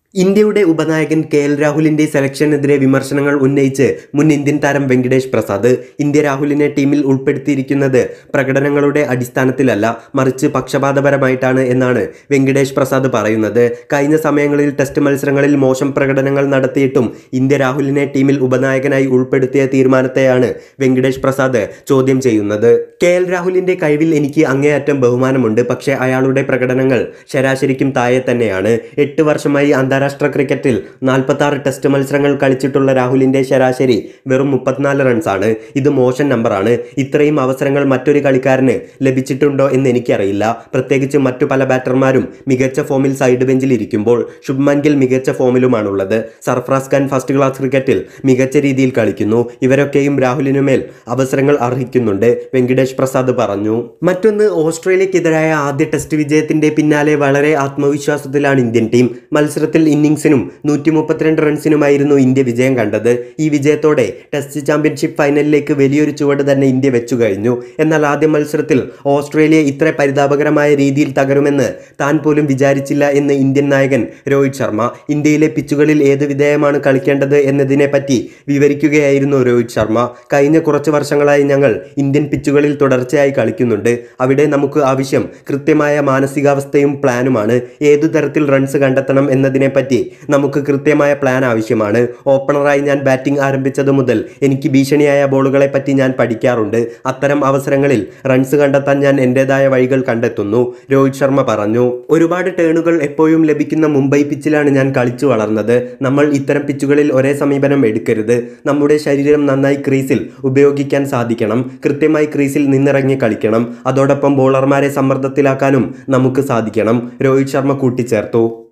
ഇന്ത്യയുടെ ഉപനായകൻ K L രാഹുലിന്റെ സെലക്ഷനെതിരെ വിമർശനങ്ങൾ ഉന്നയിച്ച് മുൻ ഇന്ത്യൻ താരം വെങ്കടേഷ് പ്രസാദ് ഇന്ത്യ രാഹുലിനെ ടീമിൽ ഉൾപ്പെടുത്തിയിരിക്കുന്നത് പ്രകടനങ്ങളുടെ അടിസ്ഥാനത്തിലല്ല മറിച്ച് പക്ഷപാതപരമായിട്ടാണ് എന്നാണ് വെങ്കടേഷ് പ്രസാദ് പറയുന്നത് കഴിഞ്ഞ സമയങ്ങളിൽ ടെസ്റ്റ് മത്സരങ്ങളിൽ മോശം പ്രകടനങ്ങൾ നടത്തിയിട്ടും ഇന്ത്യ രാഹുലിനെ ടീമിൽ ഉപനായകനായി ഉൾപ്പെടുത്തിയ തീരുമാനത്തെയാണ് വെങ്കടേഷ് പ്രസാദ് ചോദ്യം ചെയ്യുന്നത് കെ എൽ രാഹുലിന്റെ കഴിവിൽ എനിക്ക് അങ്ങേയറ്റം ബഹുമാനമുണ്ട് പക്ഷേ അയാളുടെ പ്രകടനങ്ങൾ ശരാശരിക്കും താഴെ തന്നെയാണ് എട്ട് വർഷമായി അന്താരാഷ്ട്ര ക്രിക്കറ്റിൽ നാൽപ്പത്തി ആറ് ടെസ്റ്റ് മത്സരങ്ങൾ കളിച്ചിട്ടുള്ള രാഹുലിന്റെ ശരാശരി വെറും മുപ്പത്തിനാല് റൺസാണ് ഇത് മോശം നമ്പറാണ് ഇത്രയും അവസരങ്ങൾ മറ്റൊരു കളിക്കാരന് ലഭിച്ചിട്ടുണ്ടോ എന്ന് എനിക്കറിയില്ല പ്രത്യേകിച്ച് മറ്റു പല ബാറ്റർമാരും മികച്ച ഫോമിൽ സൈഡ് ബെഞ്ചിൽ ഇരിക്കുമ്പോൾ ശുഭ്മാൻ ഗിൽ മികച്ച ഫോമിലുമാണുള്ളത് സർഫറാസ് ഖാൻ ഫസ്റ്റ് ക്ലാസ് ക്രിക്കറ്റിൽ മികച്ച രീതിയിൽ കളിക്കുന്നു ഇവരൊക്കെയും രാഹുലിനുമേൽ അവസരങ്ങൾ അർഹിക്കുന്നുണ്ട് വെങ്കടേഷ് പ്രസാദ് പറഞ്ഞു മറ്റൊന്ന് ഓസ്ട്രേലിയക്കെതിരായ ആദ്യ ടെസ്റ്റ് വിജയത്തിന്റെ പിന്നാലെ വളരെ ആത്മവിശ്വാസത്തിലാണ് ഇന്ത്യൻ ടീം മത്സരത്തിൽ ഇന്നിംഗ്സിനും നൂറ്റി മുപ്പത്തിരണ്ട് റൺസിനുമായിരുന്നു ഇന്ത്യ വിജയം കണ്ടത് ഈ വിജയത്തോടെ ടെസ്റ്റ് ചാമ്പ്യൻഷിപ്പ് ഫൈനലിലേക്ക് വലിയൊരു ചുവട് തന്നെ ഇന്ത്യ വെച്ചു കഴിഞ്ഞു എന്നാൽ ആദ്യ മത്സരത്തിൽ ഓസ്ട്രേലിയ ഇത്ര പരിതാപകരമായ രീതിയിൽ തകരുമെന്ന് താൻ പോലും വിചാരിച്ചില്ല എന്ന് ഇന്ത്യൻ നായകൻ രോഹിത് ശർമ്മ ഇന്ത്യയിലെ പിച്ചുകളിൽ ഏത് വിധേയമാണ് കളിക്കേണ്ടത് എന്നതിനെപ്പറ്റി വിവരിക്കുകയായിരുന്നു രോഹിത് ശർമ്മ കഴിഞ്ഞ കുറച്ച് വർഷങ്ങളായി ഞങ്ങൾ ഇന്ത്യൻ പിച്ചുകളിൽ തുടർച്ചയായി കളിക്കുന്നുണ്ട് അവിടെ നമുക്ക് ആവശ്യം കൃത്യമായ മാനസികാവസ്ഥയും പ്ലാനുമാണ് ഏതു തരത്തിൽ റൺസ് കണ്ടെത്തണം എന്നതിനെപ്പറ്റി നമുക്ക് കൃത്യമായ പ്ലാൻ ആവശ്യമാണ് ഓപ്പണറായി ഞാൻ ബാറ്റിംഗ് ആരംഭിച്ചത് മുതൽ എനിക്ക് ഭീഷണിയായ ബോളുകളെ പറ്റി ഞാൻ പഠിക്കാറുണ്ട് അത്തരം അവസരങ്ങളിൽ റൺസ് കണ്ടെത്താൻ ഞാൻ എൻ്റെതായ വഴികൾ കണ്ടെത്തുന്നു രോഹിത് ശർമ്മ പറഞ്ഞു ഒരുപാട് ടേണുകൾ എപ്പോഴും ലഭിക്കുന്ന മുംബൈ പിച്ചിലാണ് ഞാൻ കളിച്ചു വളർന്നത് നമ്മൾ ഇത്തരം പിച്ചുകളിൽ ഒരേ സമീപനം എടുക്കരുത് നമ്മുടെ ശരീരം നന്നായി ക്രീസിൽ ഉപയോഗിക്കാൻ സാധിക്കണം കൃത്യമായി ക്രീസിൽ നിന്നിറങ്ങി കളിക്കണം അതോടൊപ്പം ബോളർമാരെ സമ്മർദ്ദത്തിലാക്കാനും നമുക്ക് സാധിക്കണം രോഹിത് ശർമ്മ കൂട്ടിച്ചേർത്തു